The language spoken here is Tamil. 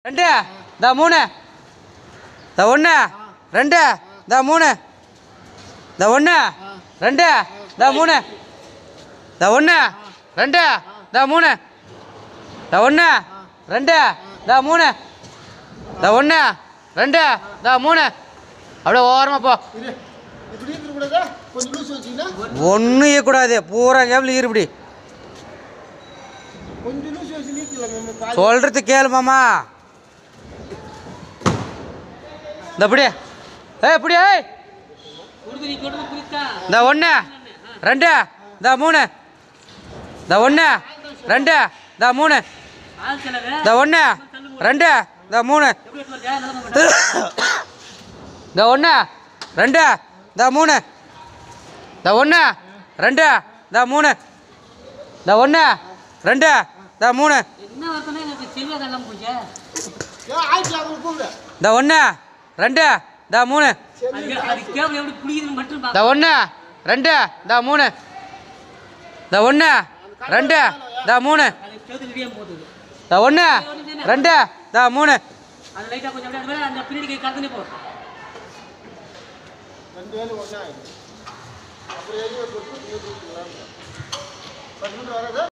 ரெண்டு இந்த மூணு இந்த ஒன்று ரெண்டு இந்த மூணு இந்த ஒன்று ரெண்டு இந்த மூணு இந்த ஒன்று ரெண்டு இந்த மூணு இந்த ஒன்று ரெண்டு இந்த மூணு இந்த ஒன்று ரெண்டு இந்த மூணு அப்படியே ஓரமாக போ இரு இப்படி இருக்கக்கூடாதா கொஞ்சம் லூஸ் வச்சிங்கன்னா ஒன்றும் இருக்கக்கூடாது பூரா கேபிள் இருப்படி கொஞ்சம் லூஸ் வச்சு நீக்கலாம் நம்ம பாதி சொல்கிறது கேளு மாமா இந்த இப்படி ஏய் இப்படி ஏய் இந்த ஒன்று ரெண்டு இந்த மூணு இந்த ஒன்று ரெண்டு இந்த மூணு இந்த ஒன்று ரெண்டு இந்த மூணு இந்த ஒன்று ரெண்டு இந்த மூணு இந்த ஒன்று ரெண்டு இந்த மூணு இந்த ஒன்று ரெண்டு இந்த மூணு என்ன வருத்தம்னா எனக்கு தெரியாத எல்லாம் போச்சு ஏன் ஆயிடுச்சு அவங்களுக்கு கூப்பிடு இந்த ஒன்று ரெண்டு இந்த மூணு அது அது கேபிள் எப்படி பிடிக்குதுன்னு மட்டும் இந்த ஒன்று ரெண்டு இந்த மூணு இந்த ஒன்று ரெண்டு இந்த மூணு அது கேபிள் ரெடியாக போகுது இந்த ஒன்று ரெண்டு இந்த மூணு அது லைட்டாக கொஞ்சம் அப்படியே அது மேலே அந்த பின்னாடி கை கலந்துனே போ ரெண்டு வேலை ஒன்றா ஆயிடும் அப்புறம் எதுவும் கொடுத்து பத்து நிமிஷம் வராது